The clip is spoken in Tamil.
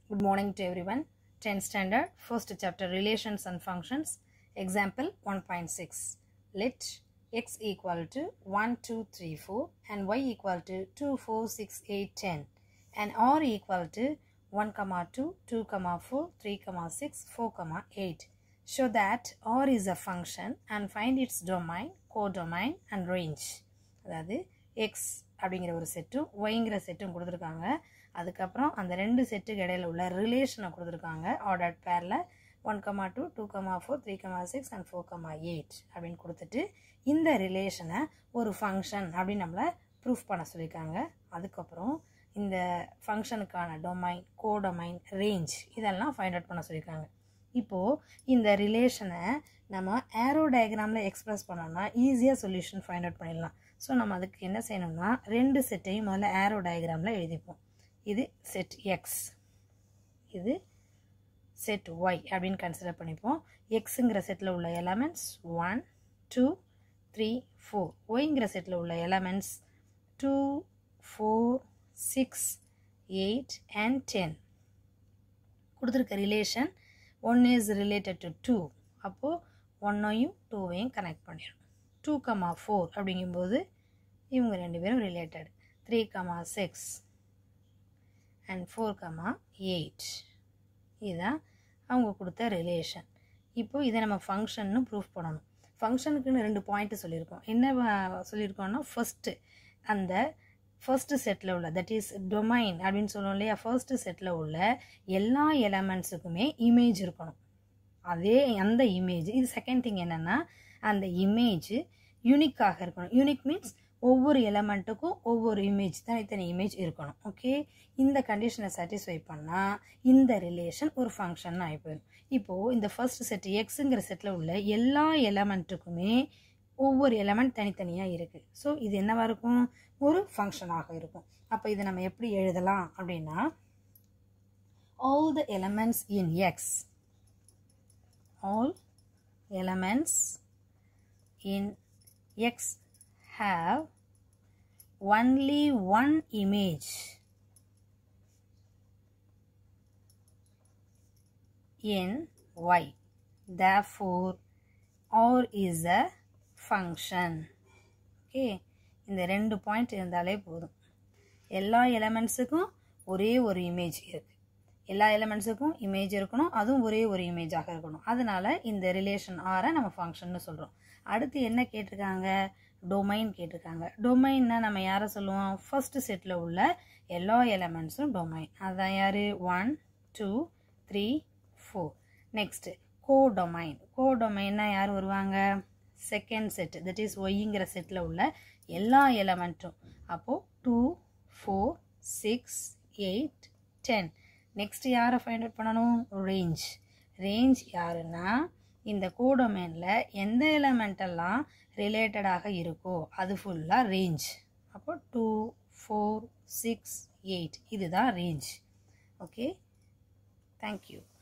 Good morning to everyone. 10th standard, first chapter Relations and Functions. Example 1.6. Let x equal to 1, 2, 3, 4 and y equal to 2, 4, 6, 8, 10 and r equal to 1, comma 2, 2, comma 4, 3, comma 6, 4, comma 8. Show that r is a function and find its domain, codomain and range. அதாவது எக்ஸ் அப்படிங்கிற ஒரு செட்டும் ஒய்ங்கிற செட்டும் கொடுத்துருக்காங்க அதுக்கப்புறம் அந்த ரெண்டு செட்டுக்கு இடையில உள்ள ரிலேஷனை கொடுத்துருக்காங்க ஆர்டர் பேரில் one comma two two comma four three comma six and four comma eight அப்படின்னு கொடுத்துட்டு இந்த ரிலேஷனை ஒரு ஃபங்க்ஷன் அப்படின்னு நம்மளை ப்ரூஃப் பண்ண சொல்லியிருக்காங்க அதுக்கப்புறம் இந்த ஃபங்க்ஷனுக்கான டொமைன் கோடொமைன் ரேஞ்ச் இதெல்லாம் ஃபைண்ட் அவுட் பண்ண சொல்லியிருக்காங்க இப்போது இந்த ரிலேஷனை நம்ம ஏரோ டயக்ராமில் எக்ஸ்பிரஸ் பண்ணோம்னா ஈஸியாக சொல்யூஷன் ஃபைண்ட் அவுட் பண்ணிடலாம் ஸோ நம்ம அதுக்கு என்ன செய்யணும்னா ரெண்டு செட்டையும் முதல்ல ஏரோ டயக்ராமில் எழுதிப்போம் இது செட் எக்ஸ் இது செட் ஒய் அப்படின்னு கன்சிடர் பண்ணிப்போம் எக்ஸுங்கிற செட்டில் உள்ள elements one two three four ஒய்ங்கிற செட்டில் உள்ள elements two four six eight and ten கொடுத்துருக்க relation one is related to two அப்போது ஒன்னையும் டூவையும் கனெக்ட் பண்ணிடும் டூ கமா ஃபோர் அப்படிங்கும்போது இவங்க ரெண்டு பேரும் related three comma six and four comma eight இதுதான் அவங்க கொடுத்த ரிலேஷன் இப்போது இதை நம்ம ஃபங்க்ஷன்னு ப்ரூஃப் பண்ணணும் ஃபங்க்ஷனுக்குன்னு ரெண்டு பாயிண்ட்டு சொல்லியிருக்கோம் என்ன சொல்லியிருக்கோம்னா ஃபஸ்ட்டு அந்த ஃபர்ஸ்ட் செட்டில் உள்ள தட் இஸ் டொமைன் அப்படின்னு சொல்லுவோம் இல்லையா ஃபர்ஸ்ட் செட்டில் உள்ள எல்லா எலமெண்ட்ஸுக்குமே இமேஜ் இருக்கணும் அதே அந்த இமேஜ் இது செகண்ட் திங் என்னென்னா அந்த இமேஜ் யூனிக்காக இருக்கணும் யூனிக் மீன்ஸ் ஒவ்வொரு எலமெண்ட்டுக்கும் ஒவ்வொரு இமேஜ் தனித்தனி இமேஜ் இருக்கணும் ஓகே இந்த கண்டிஷனை சாட்டிஸ்ஃபை பண்ணால் இந்த ரிலேஷன் ஒரு ஃபங்க்ஷன் ஆகி போயிடும் இப்போது இந்த ஃபர்ஸ்ட் செட் எக்ஸுங்கிற செட்டில் உள்ள எல்லா எலமெண்ட்டுக்குமே ஒவ்வொரு எலமெண்ட் தனித்தனியாக இருக்குது ஸோ இது என்னவாக இருக்கும் ஒரு ஃபங்க்ஷனாக இருக்கும் அப்போ இதை நம்ம எப்படி எழுதலாம் அப்படின்னா all the elements in X all elements in X have only one image in Y. Therefore, R is a function. Okay. இந்த ரெண்டு பாயிண்ட் இருந்தாலே போதும் எல்லா எலமெண்ட்ஸுக்கும் ஒரே ஒரு இமேஜ் இருக்குது எல்லா எலமெண்ட்ஸுக்கும் இமேஜ் இருக்கணும் அதுவும் ஒரே ஒரு இமேஜாக இருக்கணும் அதனால இந்த ரிலேஷன் ஆரை நம்ம ஃபங்க்ஷன்னு சொல்கிறோம் அடுத்து என்ன கேட்டிருக்காங்க டொமைன் கேட்டிருக்காங்க டொமைன்னா நம்ம யாரை சொல்லுவோம் ஃபர்ஸ்ட் செட்டில் உள்ள எல்லா எலமெண்ட்ஸும் டொமைன் அதுதான் யார் one two three four next codomain கோ டொமைன்னா யார் வருவாங்க செகண்ட் செட் தட் இஸ் ஒய்ங்கிற செட்டில் உள்ள எல்லா எலமெண்ட்டும் அப்போது two four six eight ten next யாரை ஃபைண்ட் அவுட் பண்ணணும் ரேஞ்ச் ரேஞ்ச் யாருன்னா இந்த கோடொமைனில் எந்த எலமெண்டெல்லாம் ரிலேட்டடாக இருக்கோ அது ஃபுல்லாக ரேஞ்ச் அப்போ டூ ஃபோர் சிக்ஸ் எயிட் இதுதான் ரேஞ்ச் ஓகே தேங்க்யூ